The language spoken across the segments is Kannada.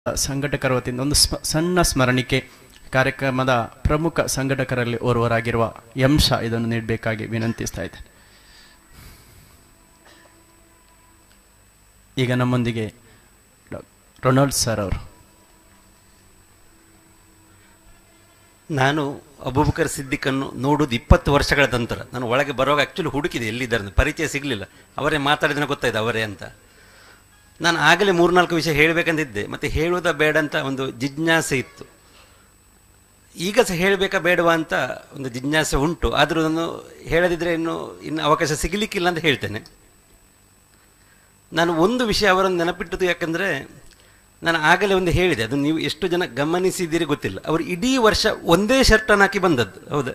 ಸಂಘಟಕರ ವತಿಯಿಂದ ಒಂದು ಸ್ಮ ಸಣ್ಣ ಸ್ಮರಣಿಕೆ ಕಾರ್ಯಕ್ರಮದ ಪ್ರಮುಖ ಸಂಘಟಕರಲ್ಲಿ ಓರ್ವರಾಗಿರುವ ಯಂಶ ಇದನ್ನು ನೀಡಬೇಕಾಗಿ ವಿನಂತಿಸ್ತಾ ಇದ್ದೇನೆ ಈಗ ನಮ್ಮೊಂದಿಗೆ ಡಾ- ರೊನಾಲ್ಡ್ ಸರ್ ಅವರು ನಾನು ಅಬೂಬಕರ್ ಸಿದ್ದಿಕನ್ನು ನೋಡುವುದು ಇಪ್ಪತ್ತು ವರ್ಷಗಳ ನಂತರ ನಾನು ಒಳಗೆ ಬರುವಾಗ ಆ್ಯಕ್ಚುಲಿ ಹುಡುಕಿದೆ ಎಲ್ಲಿದ್ದಾರೆ ಅಂತ ಪರಿಚಯ ಸಿಗಲಿಲ್ಲ ಅವರೇ ಮಾತಾಡಿದ್ರೆ ಗೊತ್ತಾಯ್ತು ಅವರೇ ಅಂತ ನಾನು ಆಗಲೇ ಮೂರ್ನಾಲ್ಕು ವಿಷಯ ಹೇಳಬೇಕಂತಿದ್ದೆ ಮತ್ತು ಹೇಳುವುದ ಬೇಡ ಅಂತ ಒಂದು ಜಿಜ್ಞಾಸೆ ಇತ್ತು ಈಗ ಸಹ ಹೇಳಬೇಕಾ ಬೇಡವಾ ಅಂತ ಒಂದು ಜಿಜ್ಞಾಸೆ ಉಂಟು ಆದರೂ ನಾನು ಹೇಳದಿದ್ದರೆ ಇನ್ನು ಇನ್ನು ಅವಕಾಶ ಸಿಗಲಿಕ್ಕಿಲ್ಲ ಅಂತ ಹೇಳ್ತೇನೆ ನಾನು ಒಂದು ವಿಷಯ ಅವರನ್ನು ನೆನಪಿಟ್ಟದ್ದು ಯಾಕಂದರೆ ನಾನು ಆಗಲೇ ಒಂದು ಹೇಳಿದೆ ಅದು ನೀವು ಎಷ್ಟು ಜನ ಗಮನಿಸಿದ್ದೀರಿ ಗೊತ್ತಿಲ್ಲ ಅವರು ಇಡೀ ವರ್ಷ ಒಂದೇ ಶರ್ಟನ್ನು ಹಾಕಿ ಬಂದದ್ದು ಹೌದಾ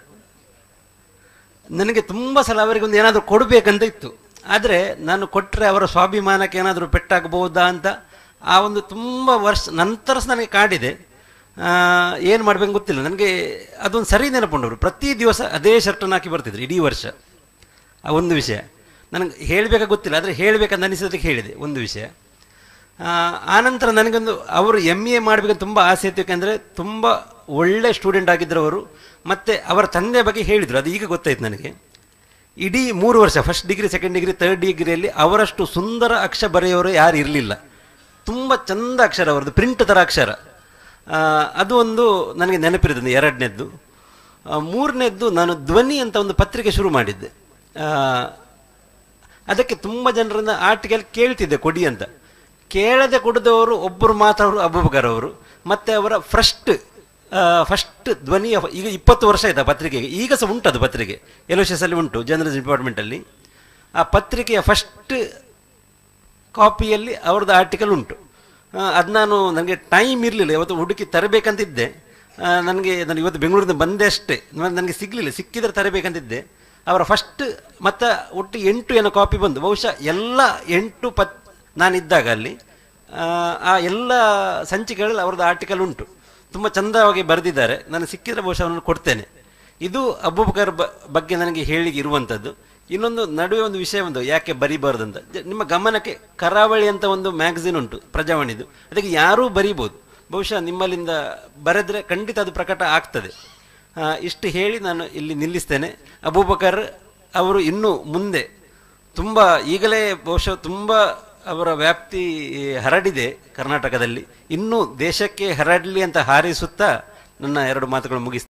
ನನಗೆ ತುಂಬ ಸಲ ಅವರಿಗೆ ಒಂದು ಏನಾದರೂ ಕೊಡಬೇಕಂತ ಇತ್ತು ಆದರೆ ನಾನು ಕೊಟ್ಟರೆ ಅವರ ಸ್ವಾಭಿಮಾನಕ್ಕೆ ಏನಾದರೂ ಪೆಟ್ಟಾಗಬಹುದಾ ಅಂತ ಆ ಒಂದು ತುಂಬ ವರ್ಷ ನಂತರ ಸಹ ನನಗೆ ಕಾಡಿದೆ ಏನು ಮಾಡಬೇಕು ಗೊತ್ತಿಲ್ಲ ನನಗೆ ಅದೊಂದು ಸರಿ ನೆನಪುಂಡವರು ಪ್ರತಿ ದಿವಸ ಅದೇ ಶರ್ಟನ್ನು ಹಾಕಿ ಬರ್ತಿದ್ರು ಇಡೀ ವರ್ಷ ಆ ಒಂದು ವಿಷಯ ನನಗೆ ಹೇಳಬೇಕಾ ಗೊತ್ತಿಲ್ಲ ಆದರೆ ಹೇಳಬೇಕಂತ ಅನಿಸೋದಕ್ಕೆ ಹೇಳಿದೆ ಒಂದು ವಿಷಯ ಆ, ಆನಂತರ ನನಗೊಂದು ಅವರು ಎಮ್ ಎ ಮಾಡಬೇಕಂತ ತುಂಬ ಆಸೆ ಇತ್ತು ಯಾಕೆಂದರೆ ತುಂಬ ಒಳ್ಳೆ ಸ್ಟೂಡೆಂಟ್ ಆಗಿದ್ದರು ಅವರು ಮತ್ತು ಅವರ ತಂದೆ ಬಗ್ಗೆ ಹೇಳಿದರು ಅದು ಈಗ ಗೊತ್ತಾಯ್ತು ನನಗೆ ಇಡೀ ಮೂರು ವರ್ಷ first degree second degree third ಡಿಗ್ರಿಯಲ್ಲಿ ಅವರಷ್ಟು ಸುಂದರ ಅಕ್ಷ ಬರೆಯೋರು ಯಾರು ಇರಲಿಲ್ಲ ತುಂಬ ಚಂದ ಅಕ್ಷರ ಅವರದ್ದು ಪ್ರಿಂಟ್ ಥರ ಅಕ್ಷರ ಆ, ಅದು ಒಂದು ನನಗೆ ನೆನಪಿರೋದು ಎರಡನೇದ್ದು ಮೂರನೇದ್ದು ನಾನು ಧ್ವನಿ ಅಂತ ಒಂದು ಪತ್ರಿಕೆ ಶುರು ಮಾಡಿದ್ದೆ ಆ, ಅದಕ್ಕೆ ತುಂಬ ಜನರನ್ನ ಆರ್ಟಿಕಲ್ ಕೇಳ್ತಿದ್ದೆ ಕೊಡಿ ಅಂತ ಕೇಳದೆ ಕೊಡದವರು ಒಬ್ಬರು ಮಾತಾಡೋರು ಅಬೂಬಕರ್ ಅವರು ಮತ್ತೆ ಅವರ ಫಸ್ಟ್ ಫಸ್ಟ್ ಧ್ವನಿಯ ಈಗ ಇಪ್ಪತ್ತು ವರ್ಷ ಆಯ್ತು ಆ ಪತ್ರಿಕೆಗೆ ಈಗ ಸಹ ಉಂಟು ಅದು ಪತ್ರಿಕೆ ಎಲೋಶಸ್ ಅಲ್ಲಿ ಉಂಟು ಜರ್ನಲಿಸ್ಟ್ ಡಿಪಾರ್ಟ್ಮೆಂಟಲ್ಲಿ ಆ ಪತ್ರಿಕೆಯ ಫಸ್ಟ್ ಕಾಪಿಯಲ್ಲಿ ಅವ್ರದ್ದು ಆರ್ಟಿಕಲ್ ಉಂಟು ಅದು ನಾನು ನನಗೆ ಟೈಮ್ ಇರಲಿಲ್ಲ ಇವತ್ತು ಹುಡುಕಿ ತರಬೇಕಂತಿದ್ದೆ ಆ, ನನಗೆ ನಾನು ಇವತ್ತು ಬೆಂಗಳೂರಿಂದ ಬಂದೆ ಅಷ್ಟೇ ನ- ನನಗೆ ಸಿಗಲಿಲ್ಲ ಸಿಕ್ಕಿದ್ರೆ ತರಬೇಕಂತಿದ್ದೆ ಅವರ ಫಸ್ಟ್ ಮತ್ತು ಒಟ್ಟು ಎಂಟು ಏನೋ ಕಾಪಿ ಬಂದು ಬಹುಶಃ ಎಲ್ಲ ಎಂಟು ಪತ್ ನಾನಿದ್ದಾಗ ಅಲ್ಲಿ ಆ, ಆ ಎಲ್ಲ ಸಂಚಿಕೆಗಳಲ್ಲಿ ಅವ್ರದ್ದು ಆರ್ಟಿಕಲ್ ಉಂಟು ತುಂಬ ಚಂದವಾಗಿ ಬರೆದಿದ್ದಾರೆ ನಾನು ಸಿಕ್ಕಿದ್ರೆ ಬಹುಶಃ ಅವನನ್ನು ಕೊಡ್ತೇನೆ ಇದು ಅಬೂಬಕರ್ ಬ ಬಗ್ಗೆ ನನಗೆ ಹೇಳಿಗೆ ಇರುವಂಥದ್ದು ಇನ್ನೊಂದು ನಡುವೆ ಒಂದು ವಿಷಯ ಒಂದು ಯಾಕೆ ಬರಿಬಾರ್ದು ಅಂತ ಜ- ನಿಮ್ಮ ಗಮನಕ್ಕೆ ಕರಾವಳಿ ಅಂತ ಒಂದು ಮ್ಯಾಗಝಿನ್ ಉಂಟು ಪ್ರಜಾವಾಣಿದು ಅದಕ್ಕೆ ಯಾರೂ ಬರೀಬೋದು ಬಹುಶಃ ನಿಮ್ಮಲ್ಲಿಂದ ಬರೆದ್ರೆ ಖಂಡಿತ ಅದು ಪ್ರಕಟ ಆಗ್ತದೆ ಆ, ಇಷ್ಟು ಹೇಳಿ ನಾನು ಇಲ್ಲಿ ನಿಲ್ಲಿಸ್ತೇನೆ ಅಬೂಬಕರ್ ಅವರು ಇನ್ನೂ ಮುಂದೆ ತುಂಬ ಈಗಲೇ ಬಹುಶಃ ತುಂಬ ಅವರ ವ್ಯಾಪ್ತಿ ಹರಡಿದೆ ಕರ್ನಾಟಕದಲ್ಲಿ ಇನ್ನೂ ದೇಶಕ್ಕೆ ಹರಡಲಿ ಅಂತ ಹಾರೈಸುತ್ತಾ ನನ್ನ ಎರಡು ಮಾತುಗಳು ಮುಗಿಸ್ತೇನೆ